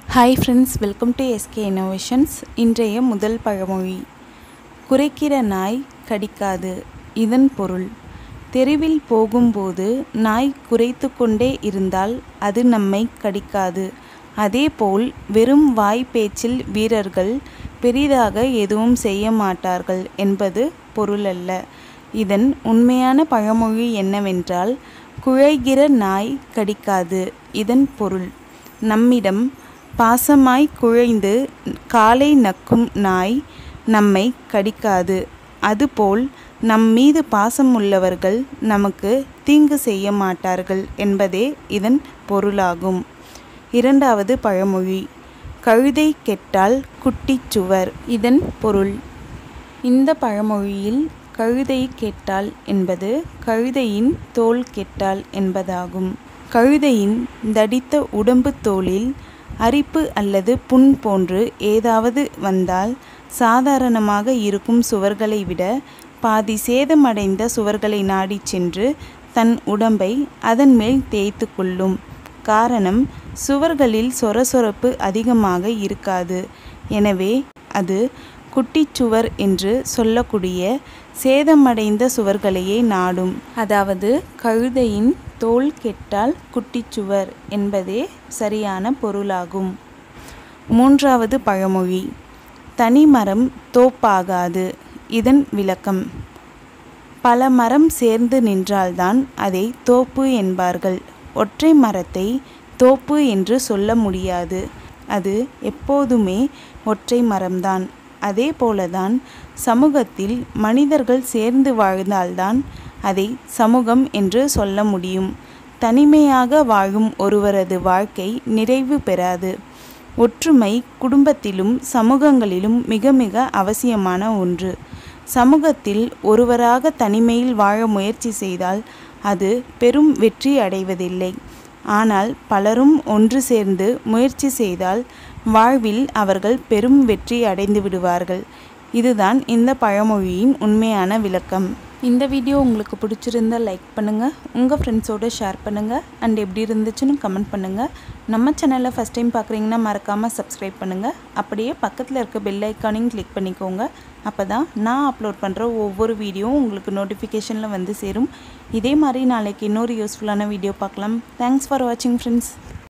hi friends welcome to SK innovations இன்றைய முதல் பழமொழி குறைக்கிற நாய் கடிக்காது இதன் பொருள் தெருவில் போகும்போது நாய் குறைத்து கொண்டே இருந்தால் அது நம்மை கடிக்காது அதேபோல் வெறும் வாய் பேச்சில் வீரர்கள் பெரிதாக எதுவும் செய்ய மாட்டார்கள் என்பது பொருளல்ல இதன் உண்மையான பழமொழி என்னவென்றால் குழைகிற நாய் கடிக்காது இதன் பொருள் நம்மிடம் பாசமாய் குழைந்து காலை நக்கும் நாய் நம்மை கடிக்காது அதுபோல் நம் மீது பாசம் உள்ளவர்கள் நமக்கு தீங்கு செய்ய மாட்டார்கள் என்பதே இதன் பொருளாகும் இரண்டாவது பழமொழி கழுதை கெட்டால் குட்டிச் சுவர் இதன் பொருள் இந்த பழமொழியில் கழுதை கெட்டால் என்பது கழுதையின் தோல் கெட்டால் என்பதாகும் கழுதையின் தடித்த உடம்பு தோலில் அரிப்பு அல்லது புண் போன்று ஏதாவது வந்தால் சாதாரணமாக இருக்கும் சுவர்களை விட பாதி சேதமடைந்த சுவர்களை நாடிச் சென்று தன் உடம்பை அதன் மேல் தேய்த்து கொள்ளும் காரணம் சுவர்களில் சொரசொரப்பு அதிகமாக இருக்காது எனவே அது குட்டிச்சுவர் என்று சொல்லக்கூடிய சேதமடைந்த சுவர்களையே நாடும் அதாவது கழுதையின் தோல் கெட்டால் குட்டிச்சுவர் என்பதே சரியான பொருளாகும் மூன்றாவது பழமொழி தனிமரம் தோப்பாகாது இதன் விளக்கம் பல மரம் சேர்ந்து நின்றால்தான் அதை தோப்பு என்பார்கள் ஒற்றை மரத்தை தோப்பு என்று சொல்ல முடியாது அது எப்போதுமே ஒற்றை மரம்தான் அதே போலதான் சமூகத்தில் மனிதர்கள் சேர்ந்து வாழ்ந்தால்தான் அதை சமூகம் என்று சொல்ல முடியும் தனிமையாக வாழும் ஒருவரது வாழ்க்கை நிறைவு பெறாது ஒற்றுமை குடும்பத்திலும் சமூகங்களிலும் மிக மிக அவசியமான ஒன்று சமூகத்தில் ஒருவராக தனிமையில் வாழ முயற்சி செய்தால் அது பெரும் வெற்றி அடைவதில்லை ஆனால் பலரும் ஒன்று சேர்ந்து முயற்சி செய்தால் வாழ்வில் அவர்கள் பெரும் வெற்றி அடைந்து விடுவார்கள் இதுதான் இந்த பழமொழியின் உண்மையான விளக்கம் இந்த வீடியோ உங்களுக்கு பிடிச்சிருந்தா லைக் பண்ணுங்கள் உங்கள் ஃப்ரெண்ட்ஸோடு ஷேர் பண்ணுங்கள் அண்ட் எப்படி இருந்துச்சுன்னு கமெண்ட் பண்ணுங்கள் நம்ம சேனலை ஃபஸ்ட் டைம் பார்க்குறீங்கன்னா மறக்காமல் சப்ஸ்கிரைப் பண்ணுங்கள் அப்படியே பக்கத்தில் இருக்க பெல் ஐக்கானையும் கிளிக் பண்ணிக்கோங்க அப்போ தான் நான் அப்லோட் பண்ணுற ஒவ்வொரு வீடியோவும் உங்களுக்கு நோட்டிஃபிகேஷனில் வந்து சேரும் இதே மாதிரி நாளைக்கு இன்னொரு யூஸ்ஃபுல்லான வீடியோ பார்க்கலாம் தேங்க்ஸ் ஃபார் வாட்சிங் ஃப்ரெண்ட்ஸ்